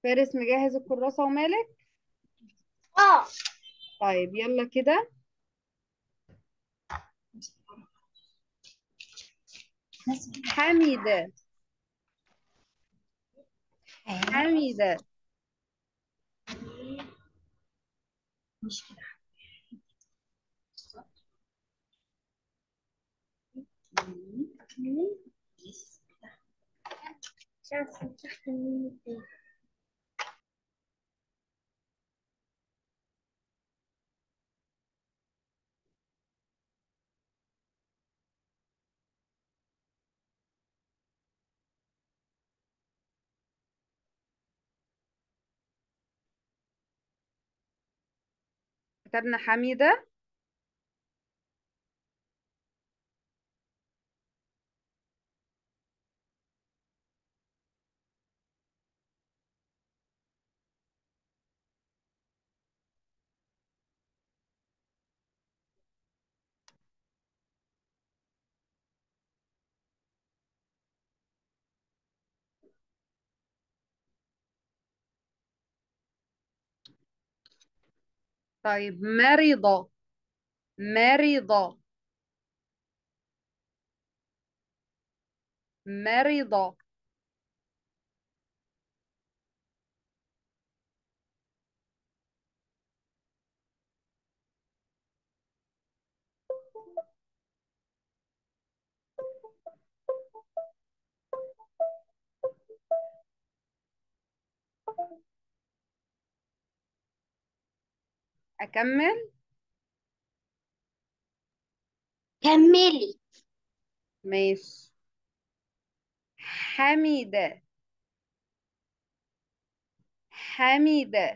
فارس مجهز الكراسة ومالك اه طيب يلا كده حميدة حميدة مش كده كتبنا حميدة طيب مريضة مريضة مريضة أكمل كملي ماشي حميدة حميدة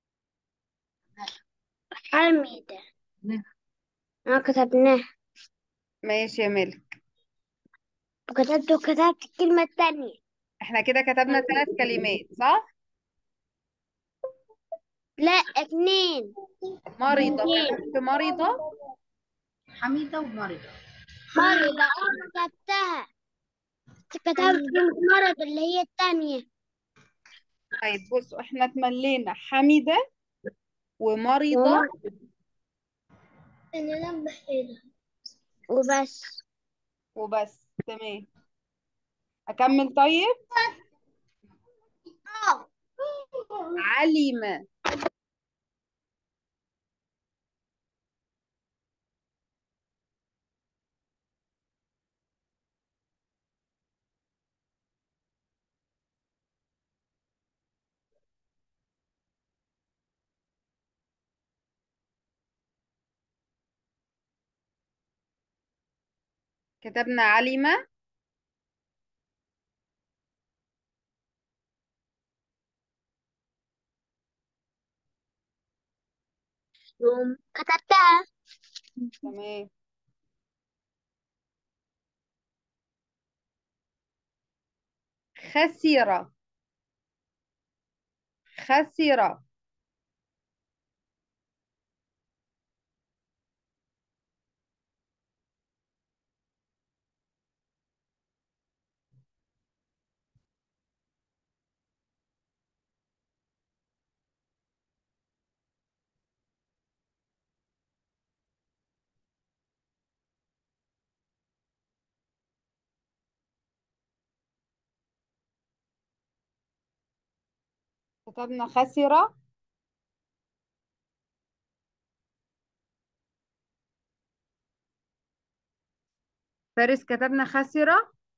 حميدة أنا كتبناه ماشي يا ملك وكتبت وكتبت الكلمة التانية احنا كده كتبنا ثلاث كلمات صح لا اتنين مريضة اتنين كتبت مريضة حميدة ومريضة مرض أنا كتبتها كتبت كلمة مرض اللي هي التانية طيب بصوا احنا اتملينا حميدة ومريضة ومرض أنا نبه وبس وبس تمام أكمل طيب اه علم كتبنا علم يوم كتبتها تمام خسر خسر كتبنا خسر فارس كتبنا خسر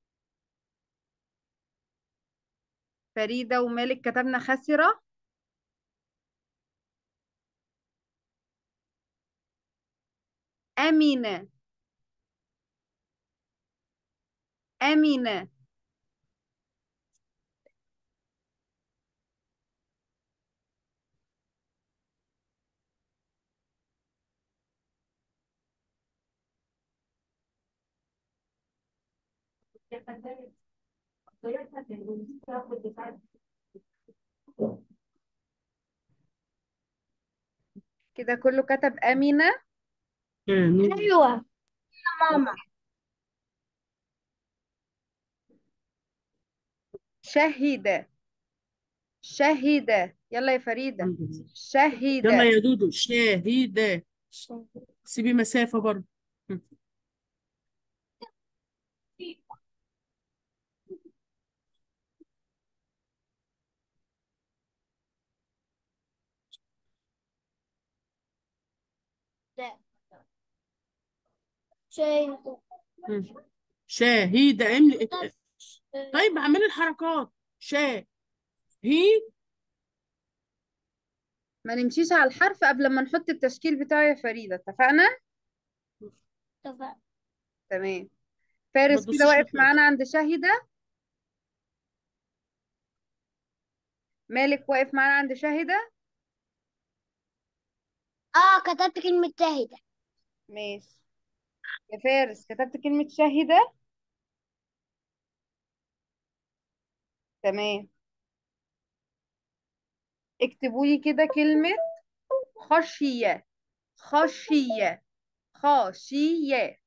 فريدة ومالك كتبنا خسر أمينة أمينة كده كله كتب أمينة أيوة يا ماما شهد شهد يلا يا فريدة الحمد لله شهد يلا يا دودو شاهدة سيبي مسافة برضه شاهد شاهدة املي طيب اعملي الحركات شا هي ما نمشيش على الحرف قبل ما نحط التشكيل بتاعه يا فريدة اتفقنا اتفق تمام ما فارس كده تبصيش واقف للفوق معانا عند شهدة مالك واقف معانا عند شهدة اه كتبت كلمة شاهدة ماشي يا فارس كتبت كلمة شهدة تمام اكتبوا لي كده كلمة خشية خشية خاشية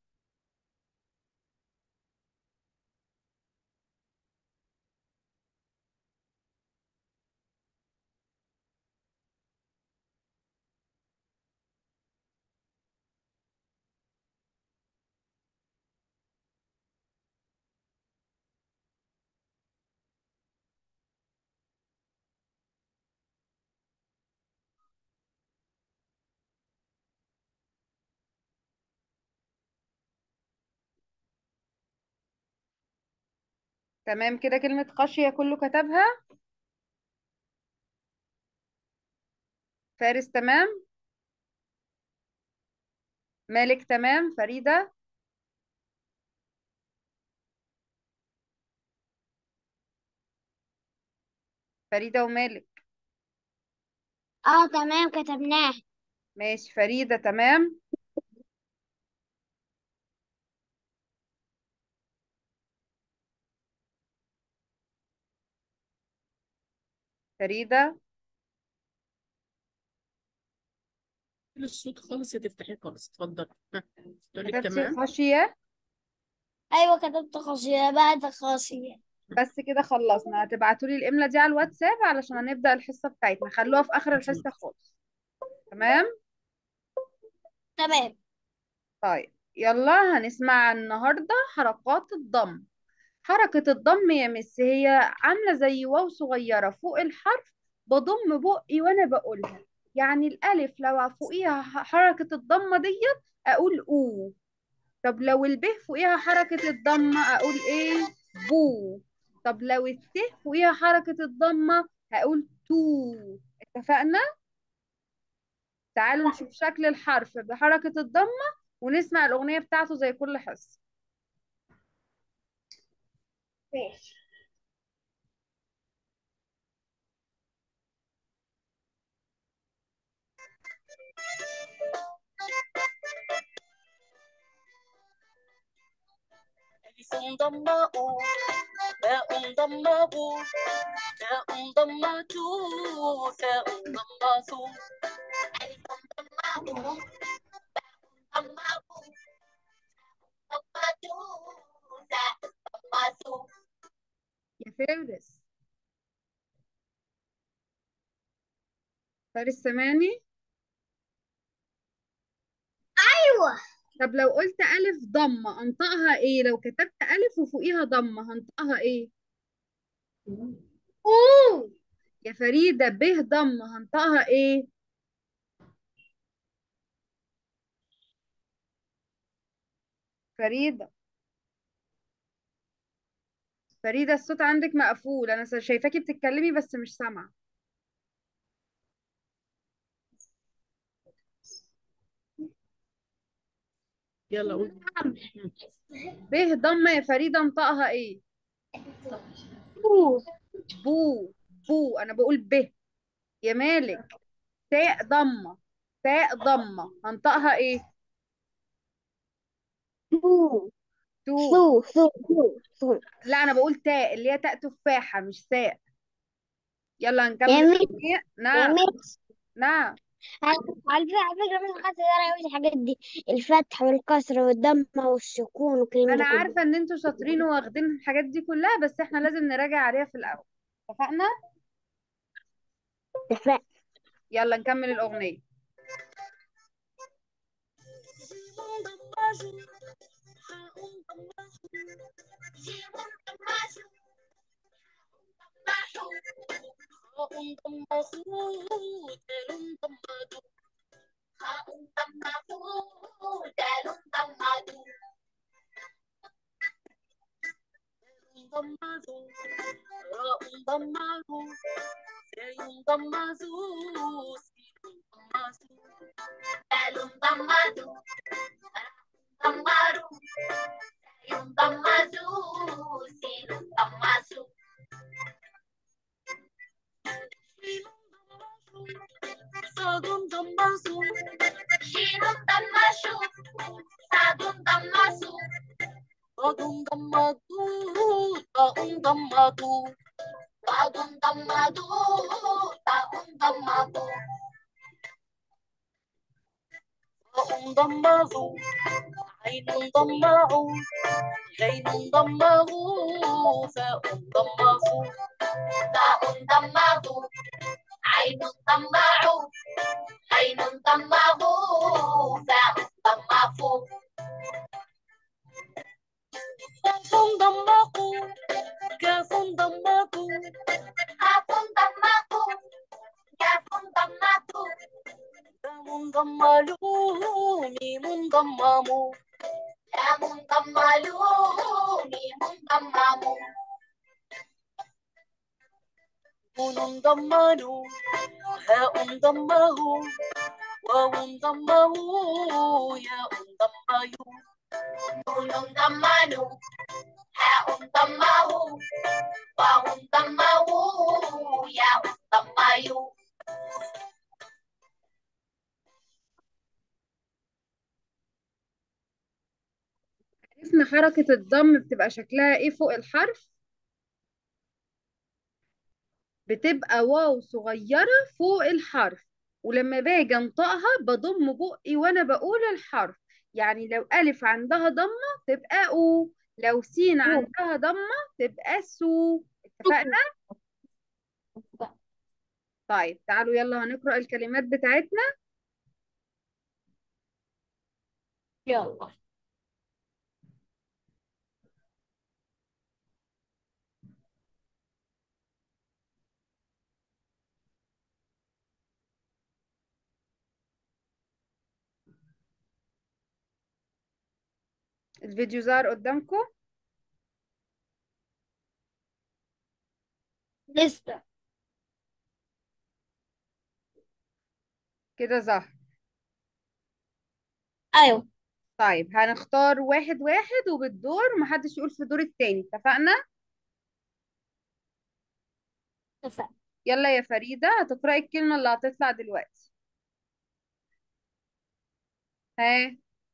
تمام كده كلمة خشية كله كتبها فارس تمام مالك تمام فريدة فريدة ومالك اه تمام كتبناه ماشي فريدة تمام فريدة الصوت خالص يا تفتحيه خالص اتفضل ها تقولك كتبتي تمام خشية ايوه كتبت خاصية بعد خاصية بس كده خلصنا هتبعتوا لي الإملة دي على الواتساب علشان هنبدأ الحصة بتاعتنا خلوها في آخر الحصة خالص تمام تمام طيب يلا هنسمع النهاردة حركات الضم حركة الضم يا مس هي عاملة زي واو صغيرة فوق الحرف بضم بقي وأنا بقولها يعني الألف لو فوقيها ح- حركة الضمة ديت أقول أو طب لو الب فوقيها حركة الضمة أقول إيه بو طب لو الت فوقيها حركة الضمة هقول تو اتفقنا تعالوا نشوف شكل الحرف بحركة الضمة ونسمع الأغنية بتاعته زي كل حصة ماشي ألف ضماء باء ضماء تاء ضمة ثاء ضمة ألف ضماء باء ضماء ضمة ثاء ضمة يا فارس فارس سامعني ايوه طب لو قلت ألف ضمة أنطقها إيه لو كتبت ألف وفوقيها ضمة هنطقها إيه اوه يا فريدة ب ضمة هنطقها إيه فريدة فريدة الصوت عندك مقفول أنا شايفاكي بتتكلمي بس مش سامعة يلا قول ب ضمة يا فريدة انطقها إيه اوه بو بو أنا بقول ب يا مالك تاء ضمة تاء ضمة هنطقها إيه اوه تو سو سو سو سو لا أنا بقول تاء اللي هي تاء تفاحة مش ساء يلا هنكمل يا ميس الأغنية. يا نعم ميس نعم على على فكرة على فكرة من الحاجات اللي أنا عاوز الحاجات دي الفتح والكسر والضمة والسكون والكلام انا ده كله عارفه ان انتوا شاطرين واخدين الحاجات دي كلها بس احنا لازم نراجع عليها في الاول اتفقنا اتفقنا يلا نكمل الأغنية عين ضمع غين ضمه فاء ضمه باء ضمه عين ضمع عين ضمه فاء ضمه كاف ضمه كاف ضمه كاف ضمه كاف ضمه لام ضمالو ميم ضمام لام ضمالو ميم ضمام نون ضمانو هاء ضمه واو ضمه ياء ضمايو نون ضمانو هاء ضمه واو ضمه ياء ضمايو عرفنا حركة الضم بتبقى شكلها ايه فوق الحرف بتبقى واو صغيرة فوق الحرف ولما باجي انطقها بضم بقي وانا بقول الحرف يعني لو ألف عندها ضمة تبقى أو لو سين عندها ضمة تبقى سو اتفقنا؟ طيب تعالوا يلا هنقرأ الكلمات بتاعتنا يلا الفيديو ظهر قدامكم لسه كده ظهر ايوه طيب هنختار واحد واحد وبالدور محدش يقول في دور التاني اتفقنا؟ اتفقنا يلا يا فريدة هتقرأي الكلمة اللي هتطلع دلوقتي ها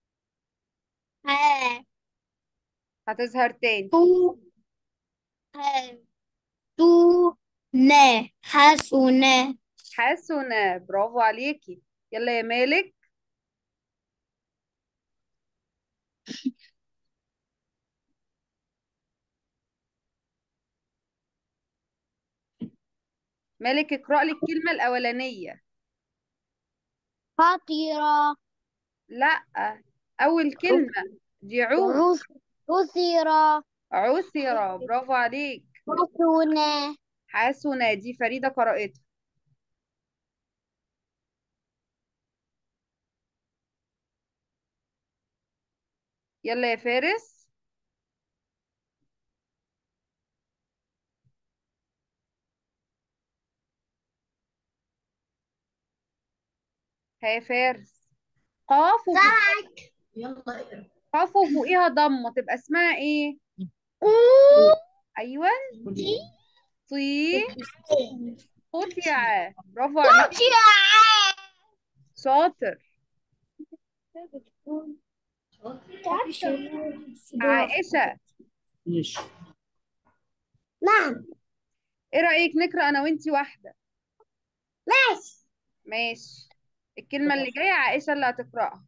ها هتظهر تاني تو ها تو نا حسنا حسنة برافو عليكي يلا يا مالك مالك اقرأ لي الكلمة الأولانية خطيرة لا أول كلمة دي عود عس عسرة عسرة برافو عليك حسنا حسنة دي فريدة قرأتها يلا يا فارس ها يا فارس قاف وفوق- يلا اقرا قاف وفوقيها ضمة تبقى اسمها ايه ايوه طي قطع برافو عليك شاطر عائشة ماشي نعم ايه رأيك نقرأ انا وانتي واحدة ماشي ماشي الكلمة اللي جاية عائشة اللي هتقرأها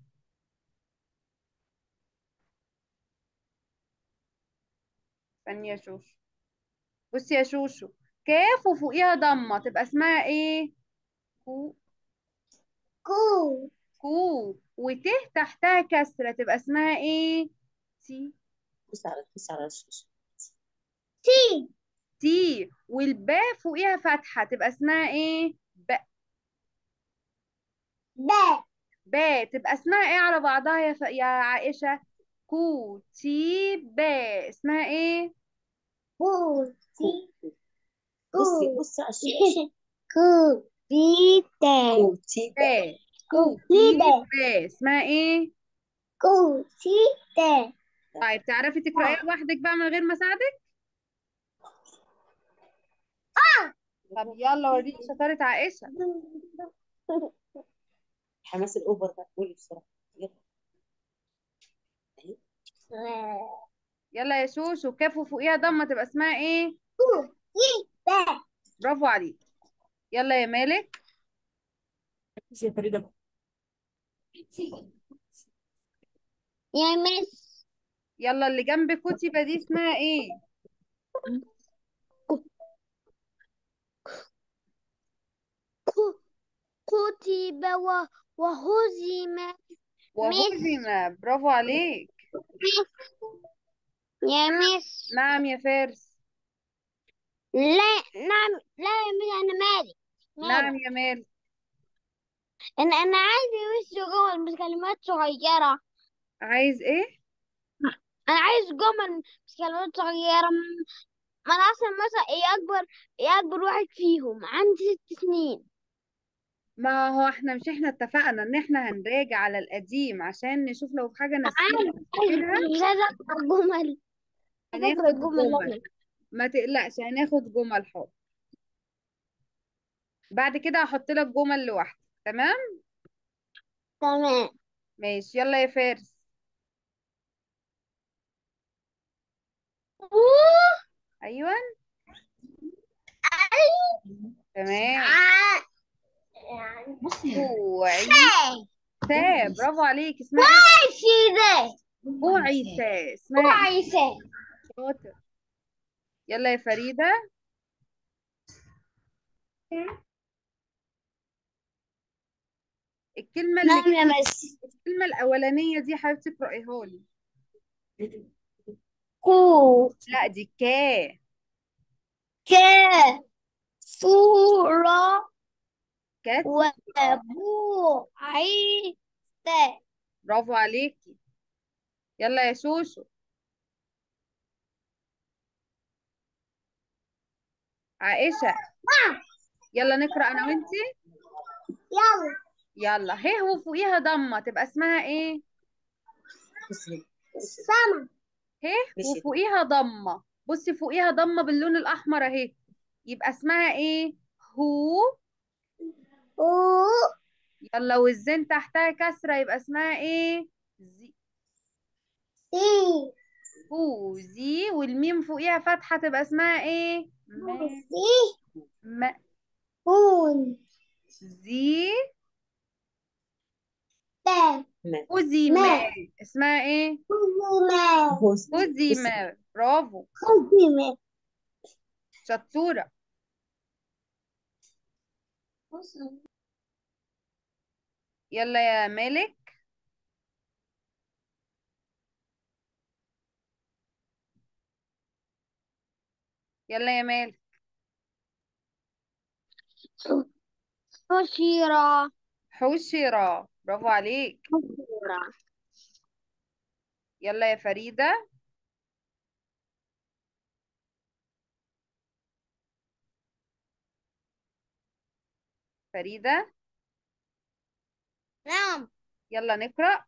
ثانية يا شوشو بصي يا شوشو كاف وفوقيها ضمة تبقى اسمها ايه كو كو كو وت تحتها كسرة تبقى اسمها ايه تي بص على بص على الشاشة تي تي والباء فوقيها فتحة تبقى اسمها ايه ب با باء تبقى اسمها ايه على بعضها يا ف... يا عائشة كو تي باء اسمها ايه كو تي بصي كو بصي على الشاشة كو تي تا كوتي باء كو كو تي تي با باء اسمها ايه كو تي تا طيب تعرفي تقرأيها لوحدك بقى من غير ما اساعدك طب يلا وريني شطارة عائشة حماس الأوفر ده قولي بسرعة يلا أهي. يلا يا شوشو كاف وفوقيها ضمة تبقى اسمها ايه كو تي تا برافو عليك يلا يا مالك ركزي يا فريدة بقى. يا مس يلا اللي جنب كتبة دي اسمها ايه كو كتب و- وهزم وهزم برافو عليك يا مس نعم يا فارس لا نعم لا يا مس انا مالي نعم مالي يا مال انا انا عايزه مس جمل بس كلمات صغيره عايز ايه انا عايز جمل بس كلمات صغيره م- ما انا اصلا مثلا ايه اكبر ايه اكبر واحد فيهم عندي ست سنين ما هو احنا مش احنا اتفقنا ان احنا هنراجع على القديم عشان نشوف لو في حاجة ناسيينها عارف نفتكرها مش عايزه اقرا جمل عايزه اقرا هناخد جمل جمل انا ما تقلقش هناخد جمل حاضر بعد كده هحط لك جمل لوحدك تمام تمام ماشي يلا يا فارس ايوه تمام بصي بعيسى برافو عليك اسمها ايه عايزة بعيسى اسمها ايه عايزة شاطر يلا يا فريدة الكلمة اللي نعم يا مس الكلمة الأولانية دي حبيبتي اقرأيها لي كو لا دي كا ك صورة كات وبو عيسى برافو عليكي يلا يا شوشو عائشة يلا نقرأ أنا وأنتي يلا يلا هي وفوقيها ضمة تبقى اسمها إيه بصي بصي سما هي مشيت. وفوقيها ضمة بصي فوقيها ضمة باللون الأحمر أهي يبقى اسمها إيه هو و يلا والزين تحتها كسرة يبقى اسمها إيه زي سي هو زي والميم فوقيها فتحة تبقى اسمها إيه ما سي ما هون زي تا ما خذي ما. ما اسمها إيه ما بصي خذي بصي. ما برافو خدمة شطورة يلا يا مالك يلا يا مالك حشرة حشرة برافو عليك حشرة يلا يا فريدة فريدة نعم يلا نقرأ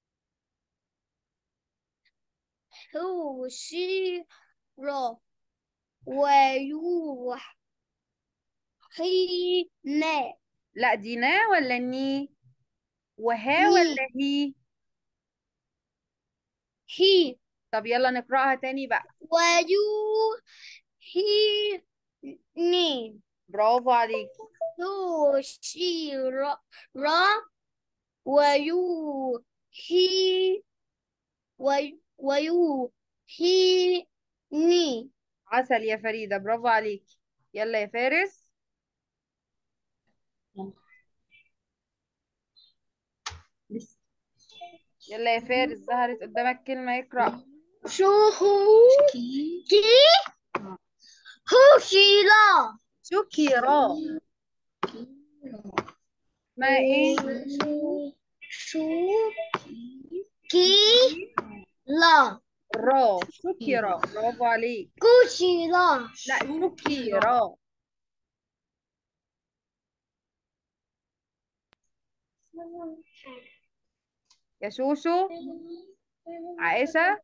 حشرة ويوح حين لا دي نا ولا ني وها ني. ولا هي هي طب يلا نقرأها تاني بقى ويوحيني برافو عليك حشرة ويوحي وي- ويوحيني عسل يا فريدة برافو عليك يلا يا فارس يلا يا فارس ظهرت قدامك كلمة اقرأ شو هو كي كي هو شيلا شكرا اسمها ايه شو كي لا را شكرا برافو عليك كوشيلا لا شكرا يا شوشو عائشة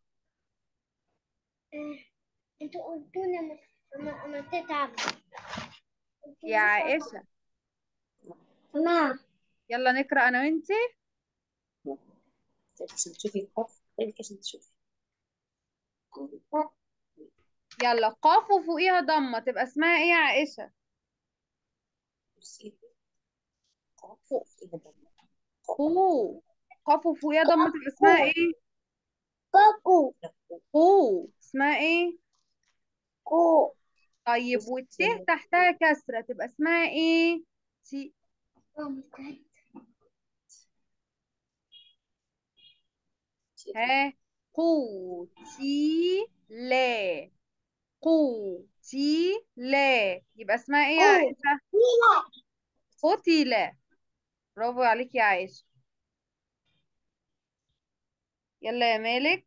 انتوا قلتوا لي ما ما تتعب يا عائشة نعم يلا نقرأ أنا وأنتي عشان تشوفي الحرف خليك عشان تشوفي يلا قاف وفوقيها ضمة تبقى اسمها ايه يا عائشة بصي فوق فيها ضمة قو قاف وفوقيها ضمة تبقى اسمها ايه كوكو قو اسمها ايه كو طيب والتاء تحتها كسرة تبقى اسمها ايه تي ها قوتي لا قوتي لا يبقى اسمها ايه يا عائشة قتيلة برافو عليك يا عائشة يلا يا مالك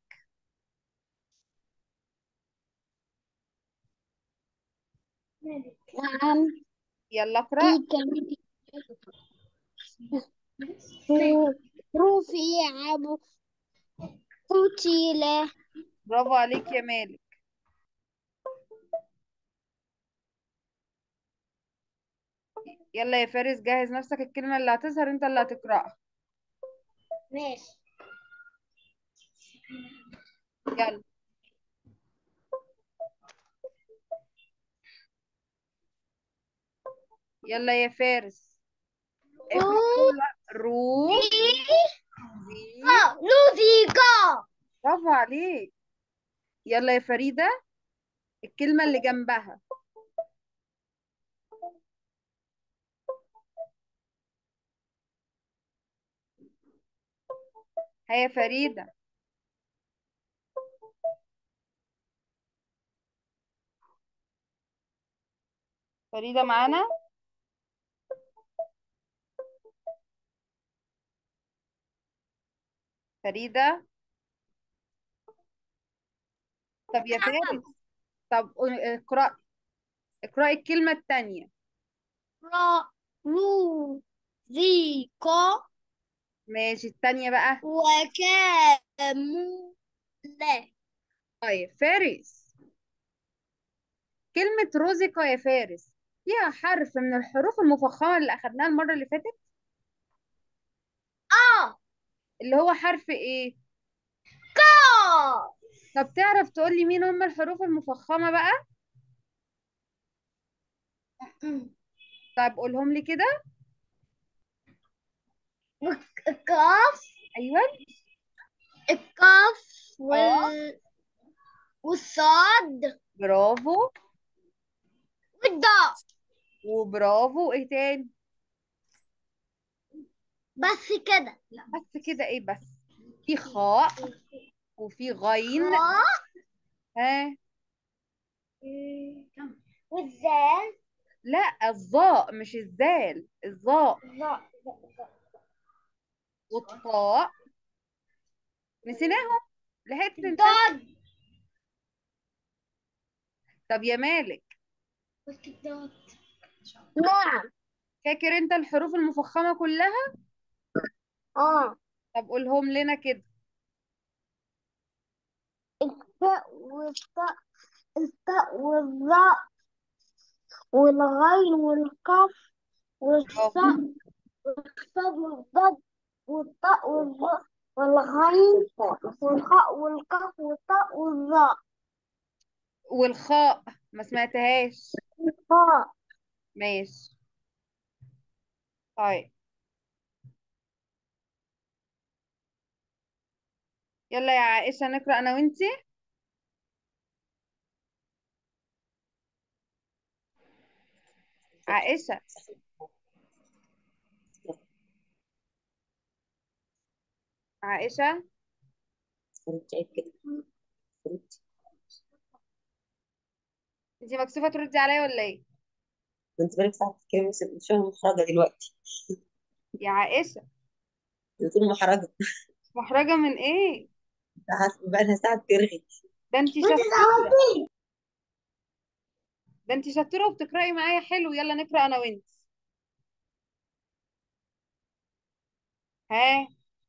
نعم يلا اقرأ رفيع أبو قتيلة برافو عليك يا مالك يلا يا فارس جهز نفسك الكلمة اللي هتظهر انت اللي هتقرأها ماشي يلا يلا يا فارس اقرأ كلها. رو زي لوزيكا برافو عليك يلا يا فريدة الكلمة اللي جنبها هيا فريدة فريدة معانا فريدة طب يا فارس طب اقرأ اقرأي الكلمة التانية را لوزيكا ماشي التانية بقى وكامولة طيب فارس كلمة روزيكا يا فارس فيها حرف من الحروف المفخمة اللي أخدناها المرة اللي فاتت اه اللي هو حرف إيه؟ كا طب تعرف تقولي مين هم الحروف المفخمة بقى؟ طيب قولهم لي كده الكاف أيوة الكاف وال والصاد برافو والضاء وبرافو إيه تاني؟ بس كده بس كده إيه بس؟ في خاء وفي غين خاء ها والزال لا الظاء مش الزال الظاء ضاء والطاء نسيناهم لحقت تنسى ضاد طب يا مالك نعم فاكر انت الحروف المفخمة كلها اه طب قولهم لنا كده التاء والطاء التاء والظاء والغين والقاف والصاء والصاد والضاد والطاء والظاء والغين والخاء والقاف والطاء والظاء والخاء ما سمعتهاش الخاء ماشي طيب يلا يا عائشة نقرأ أنا وإنتي عائشة عائشة ردي عيب كده ردي انتي مكسوفة تردي عليا ولا ايه كنت بالك ساعة تتكلمي بس مش فاهمة محرجة دلوقتي يا عائشة بتقول محرجة محرجة من ايه بقى لها ساعة بترغي ده انتي شطورة ده انتي شطورة وبتقرأي معايا حلو يلا نقرأ انا وانت ها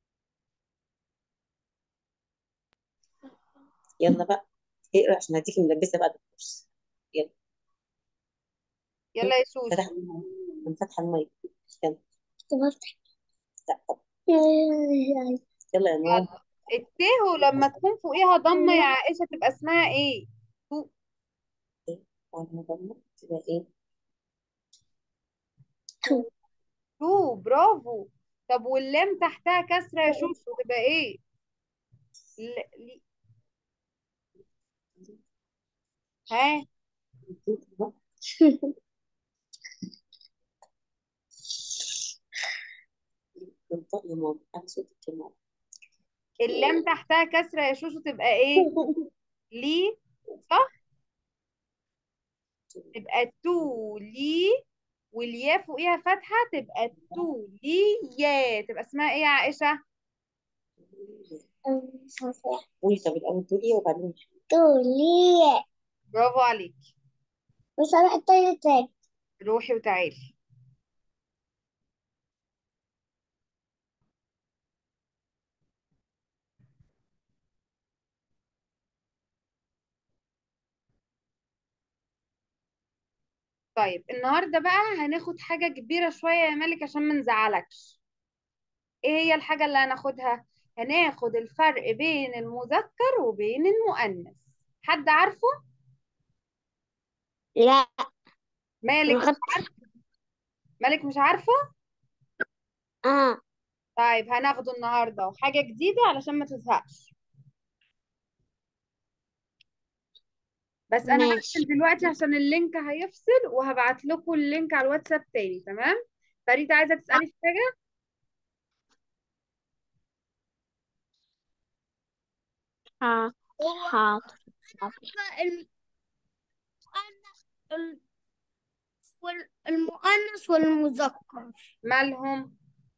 يلا بقى اقرا عشان هديكي ملبسة بعد الكورس يلا يلا يا سوسو فتح انا فاتحة المايك يلا لا طب يلا يا نور يلا التاء لما تكون فوقيها ضمة يا عائشة تبقى اسمها ايه تو وانا ضمت تبقى ايه تو برافو طب واللام تحتها كسرة يا شوشو تبقى ايه ل... لي... ها انطق يا ماما انا صوتك يا ماما اللام تحتها كسرة يا شوشو تبقى ايه لي صح تبقى تو لي والياء فوقيها فتحة تبقى تو لي يا تبقى اسمها ايه يا عائشة قولي طب الاول تقولي وبعدين تولي برافو عليك مش هروح التاني تاني روحي وتعالي طيب النهارده بقى هناخد حاجة كبيرة شوية يا مالك عشان ما نزعلكش ايه هي الحاجة اللي هناخدها هناخد الفرق بين المذكر وبين المؤنث حد عارفه لا مالك ما مش خدت عارفه مالك مش عارفه اه طيب هناخده النهارده وحاجة جديدة علشان ما تزهقش بس انا ماشي هقفل دلوقتي عشان اللينك هيفصل وهبعت لكم اللينك على الواتساب تاني تمام فريدة عايزة تسألي في حاجة حاضر حاضر حاضر. المؤنث والمذكر مالهم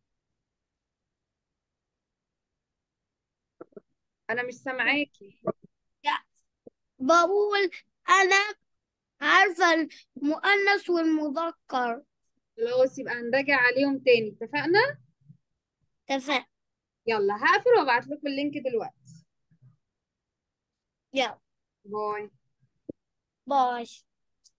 انا مش سامعاكي بقول أنا عارفة المؤنث والمذكر خلاص يبقى هنراجع عليهم تاني اتفقنا اتفق يلا هقفل وابعت لكم اللينك دلوقتي يلا باي باي